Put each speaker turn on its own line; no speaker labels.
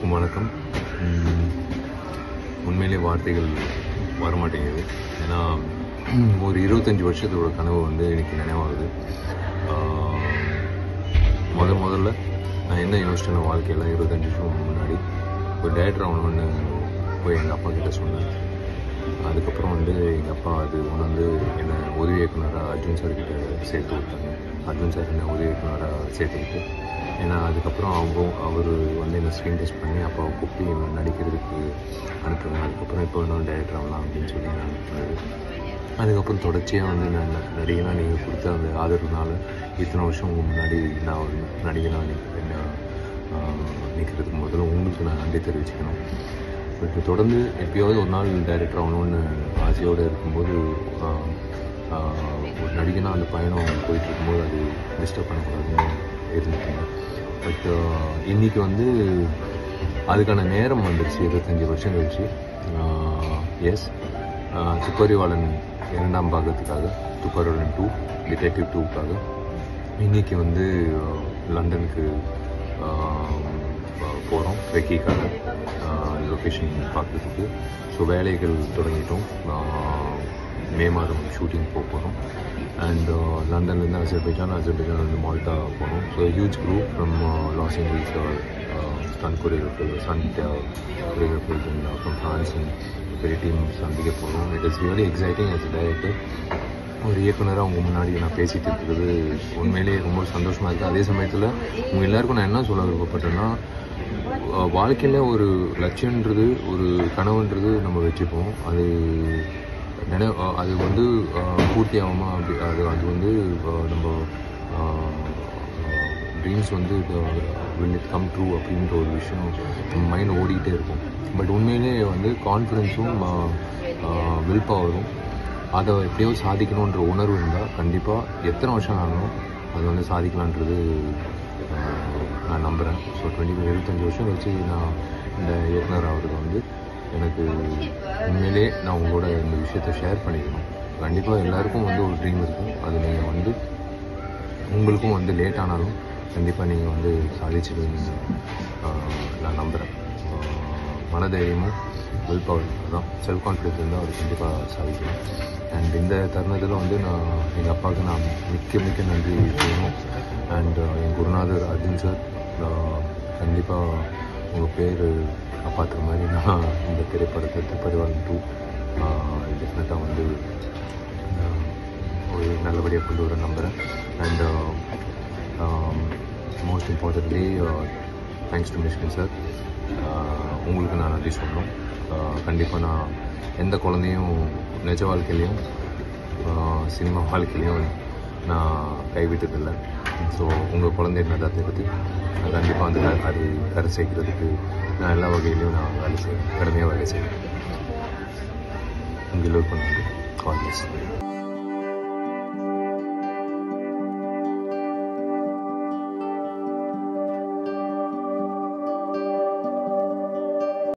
எல்லாருக்கும் வணக்கம் உம், உண்மையிலே வார்த்தைகள் வரமாட்டேங்குது ஏன்னா ஒரு இருபத்தஞ்சி வருஷத்தோட கனவு வந்து எனக்கு நினைவாகுது ஆஹ், முத முதல்ல நான் என்ன யோசிச்சேன் வாழ்க்கையில் இருபத்தஞ்சி வருஷம் முன்னாடி ஒரு டேரக்டர் ஆகணும்னு போய் எங்கள் அப்பா கிட்ட சொன்னேன் அதுக்கப்புறம் வந்து எங்கள் அப்பா அது உணர்ந்து என்னை உதவி இயக்குனராக அர்ஜுன் சார் கிட்ட சேர்த்து விட்டாங்க அர்ஜுன் சார் என்னை உதவி இயக்குனராக சேர்த்துக்கிட்டு ஏன்னா அதுக்கப்புறம் அவங்க அவர் வந்து என்னை ஸ்க்ரீன் டெஸ்ட் பண்ணி அப்பாவை கூப்பிட்டு என்னை நடிக்கிறதுக்கு அனுப்புனாங்க அதுக்கப்புறம் இப்போ இன்னும் டேரக்டர் ஆகலாம் அப்படின்னு சொல்லி நான் அனுப்புனது அதுக்கப்புறம் தொடர்ச்சியாக வந்து நான் ந- நடிகனா நீங்கள் கொடுத்த அந்த ஆதரவுனால இத்தனை வருஷம் உங்க முன்னாடி நான் ஒரு நடிகனாக நிற்க என்ன நிற்கிறதுக்கு முதல்ல உங்களுக்கு நான் நன்றி தெரிவிச்சுக்கணும் பட் தொடர்ந்து எப்பயாவது ஒரு நாள் டைரக்டர் ஆகணும்னு ஆசையோடு இருக்கும்போது ஆஹ், ஆஹ், ஒரு நடிகனாக அந்த பயணம் போயிட்டு இருக்கும்போது அது டிஸ்டர்ப் பண்ணக்கூடாதுன்னு இருந்துட்டேங்க பட் இன்னைக்கு வந்து அதுக்கான நேரம் வந்துருச்சு இருபத்தஞ்சி வருஷம் கழிச்சு எஸ் துப்பறிவாளன் இரண்டாம் பாகத்துக்காக துப்பறிவாளன் டூ டிடெக்டிவ் டூக்காக இன்னைக்கு வந்து அஹ், லண்டனுக்கு போகிறோம் வெக்கிக்காக லொக்கேஷன் பார்க்குறதுக்கு ஸோ வேலைகள் தொடங்கிட்டோம் ஆஹ், மே மாதம் ஷூட்டிங் போக போகிறோம் அண்ட் லண்டன்லேருந்து அசர்பைஜான் அசர்பைஜான்லேருந்து மால்டா போனோம் so huge group from Los Angeles stunt choreographer sun choreographers and from France and பெரிய டீம் சந்திக்க போகிறோம் it is really exciting as a director ஒரு இயக்குனராக அவங்க முன்னாடி நான் பேசிட்டு இருக்கிறது உண்மையிலேயே ரொம்ப சந்தோஷமாக இருக்குது அதே சமயத்தில் உங்க எல்லாருக்கும் நான் என்ன சொல்ல விருப்பப்பட்டேன்னா அஹ், வாழ்க்கையில் ஒரு லட்சியன்றது ஒரு கனவுன்றது நம்ம வச்சுப்போம் அது நினை அஹ், அது வந்து அஹ், பூர்த்தி ஆகுமா அப்படி அது அது வந்து அஹ், நம்ம ட்ரீம்ஸ் வந்து வில் இட் கம் ட்ரூ அப்படின்ற ஒரு விஷயம் நம்ம மைண்ட் ஓடிக்கிட்டே இருக்கும் பட் உண்மையிலே வந்து கான்ஃபிடென்ஸும் வில் பவரும் அதை எப்படியோ சாதிக்கணுன்ற உணர்வு இருந்தால் கண்டிப்பாக எத்தனை வருஷம் ஆகணும் அது வந்து சாதிக்கலான்றது ஆஹ், நான் நம்புகிறேன் ஸோ டுவெண்ட்டி எழுபத்தஞ்சு வருஷம் கழிச்சு நான் இந்த இயக்குனர் ஆகிறது வந்து எனக்கு உண்மையிலே நான் உங்களோட இந்த விஷயத்தை ஷேர் பண்ணிக்கணும் கண்டிப்பாக எல்லாருக்கும் வந்து ஒரு ட்ரீம் இருக்கும் அது நீங்கள் வந்து உங்களுக்கும் வந்து லேட் ஆனாலும் கண்டிப்பாக நீங்கள் வந்து சாதிச்சிடுவீங்க நான் நம்புகிறேன் மனதைரியமும் வில் பவர் தான் செல்ஃப் கான்ஃபிடன்ஸ் இருந்தால் அது கண்டிப்பாக சாதிக்கணும் அண்ட் இந்த தருணத்தில் வந்து நான் எங்கள் அப்பாவுக்கு நான் மிக்க மிக்க நன்றி சொல்லணும் அண்ட் என் குருநாதர் அர்ஜுன் சார் கண்டிப்பாக உங்கள் பேர் காப்பாற்றுற மாதிரி நான் இந்த திரைப்படத்தை திருப்பதிவாளன் டூ டெஃபினட்டாக வந்து ஆஹ், ஒரு நல்லபடியாக கொண்டு வர நம்புகிறேன் and most importantly thanks to Mysskin sir உங்களுக்கு நான் நன்றி சொல்லணும் கண்டிப்பாக நான் எந்த குழந்தையும் நிஜ வாழ்க்கையிலையும் சினிமா வாழ்க்கையிலையும் நான் கைவிட்டதில்லை ஸோ உங்கள் குழந்தை நடாத்தை பற்றி நான் கண்டிப்பாக வந்து க- அது கரை சேர்க்கிறதுக்கு நான் எல்லா வகையிலையும் நான் வேலை செய்வேன் கடுமையாக வேலை செய்வேன் உங்கள் எல்லோருக்கும் நன்றி கால்